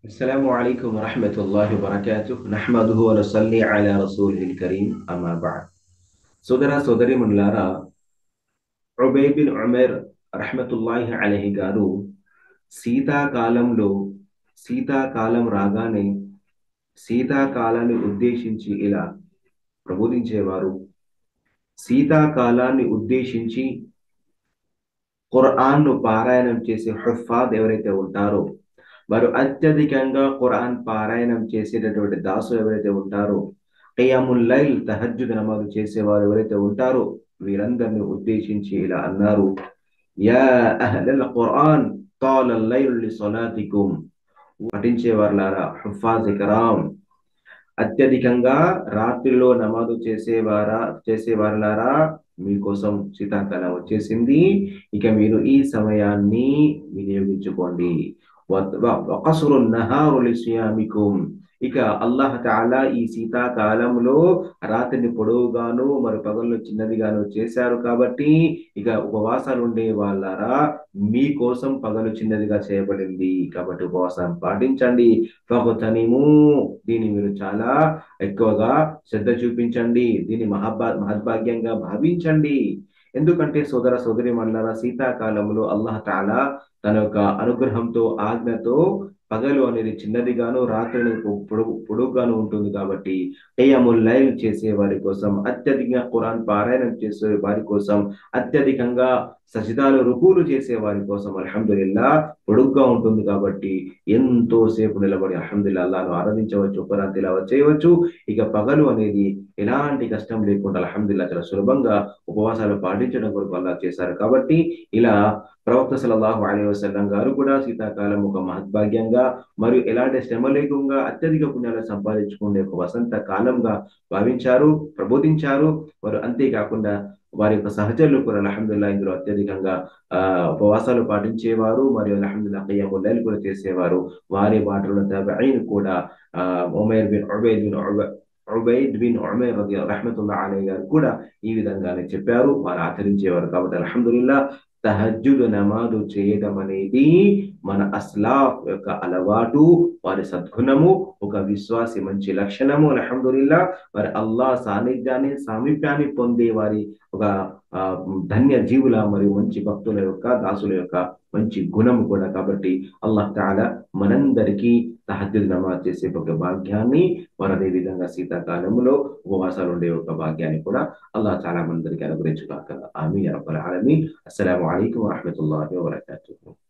السلام عليكم ورحمة الله وبركاته نحمده ونصلي على رسوله الكريم أما بعد సోదర సోదరి మనులారా ఉబై బిన్ ఉమేర్ రహమతుల్లాహి అలహి గారు శీతాకాలంలో శీతాకాలం రాగానే శీతాకాలాన్ని ఉద్దేశించి ఇలా ప్రబోధించేవారు శీతాకాలాన్ని ఉద్దేశించి ఖురాన్ను పారాయణం చేసే హుఫాద్ ఎవరైతే ఉంటారో వారు అత్యధికంగా ఖురాన్ పారాయణం చేసేటటువంటి దాసులు ఎవరైతే ఉంటారో ఖియాముల్ లైల్ తహజ్జుద్ నమాజు చేసేవారు ఎవరైతే ఉంటారో వీరందరిని ఉద్దేశించి ఇలా అన్నారు యా అహ్లల్ ఖురాన్ తాల లైల్ లిసలాతికుం పఠించేవారులారా హుఫాజ్ ఇకరాం అత్యధికంగా రాత్రిలో నమాజు చేసేవారా చేసేవారులారా మీకోసం శీతాకాలం వచ్చేసింది ఇక మీరు ఈ సమయాన్ని వినియోగించుకోండి వకసురు నహారు లిసియామికుం ఇక అల్లాహ్ తాలా ఈ శీతాకాలంలో రాత్రిని పొడవుగాను మరి పగల్లో చిన్నదిగాను చేశారు కాబట్టి ఇక ఉపవాసాలు ఉండే వాళ్ళారా మీకోసం పగలు చిన్నదిగా చేయబడింది కాబట్టి ఉపవాసం పాటించండి ఫహతనిము దీన్ని మీరు చాలా ఎక్కువగా శ్రద్ధ చూపించండి దీన్ని మహాభా మహద్భాగ్యంగా భావించండి ఎందుకంటే సోదర సోదరి మండల శీతాకాలంలో అల్లాహ్ తాలా తన యొక్క అనుగ్రహంతో ఆజ్ఞతో పగలు అనేది చిన్నదిగాను రాత్రి పొడుగు పొడుగుగాను ఉంటుంది కాబట్టి టేయముల్ లైల్ చేసే వారి కోసం అత్యధికంగా ఖురాన్ పారాయణం చేసే వారి కోసం అత్యధికంగా సజిదాలు రుకులు చేసే వారి కోసం అల్హమ్దుల్లా పొడుగ్గా ఉంటుంది కాబట్టి ఎంతో సేపు నిలబడి అల్హమ్దుల్లా అల్లాను ఆరాధించవచ్చు ఖురాన్ తిలావత్ చేయవచ్చు ఇక పగలు అనేది ఎలాంటి కష్టం లేకుండా అల్హమ్దుల్లా చాలా సులభంగా ఉపవాసాలు పాటించడం కొరకు అల్లా చేశారు కాబట్టి ఇలా ప్రవక్త సలల్లాహు అలీ వసల్లం గారు కూడా శీతాకాలం ఒక మహద్భాగ్యంగా మరియు ఎలాంటి శ్రమ లేకుండా అత్యధిక పుణ్యాలు సంపాదించుకునే ఒక వసంత కాలంగా భావించారు ప్రబోధించారు వారు అంతేకాకుండా వారి యొక్క సహచరులు కూడా అలహమ్దుల్లా ఇందులో అత్యధికంగా ఆ ఉపవాసాలు పాటించేవారు మరియు అలహమ్దుల్లా కయ్యముల్లలు కూడా చేసేవారు వారి మాటలు తబైన్ కూడా ఆ Umair bin Ubaid bin Ubaid bin Umair రది రహమతుల్లా అలీ గారు కూడా ఈ విధంగానే చెప్పారు వారు ఆచరించేవారు కాబట్టి అలహమ్దుల్లా తహజ్జుద్ నమాజు చేయడం అనేది మన అస్లాఫ్ యొక్క అలవాటు వారి సద్గుణము ఒక విశ్వాసి మంచి లక్షణము అలహమ్దుల్లా వారి అల్లా సాన్నిధ్యాన్ని సామీప్యాన్ని పొందే వారి ఒక ధన్య జీవుల మరియు మంచి భక్తుల యొక్క దాసుల యొక్క మంచి గుణము కూడా కాబట్టి అల్లాహ్ తాలా మనందరికీ తహద్దుద్ నమాజ్ చేసే ఒక భాగ్యాన్ని మరి అదే విధంగా శీతాకాలంలో ఉపవాసాలు ఉండే ఒక భాగ్యాన్ని కూడా అల్లాహ్ చాలా మనందరికీ అనుగ్రహించుగాక ఆమీ రబ్బల్ ఆలమీ అస్సలాము అలైకుం వరహమతుల్లాహి వబరకాతుహు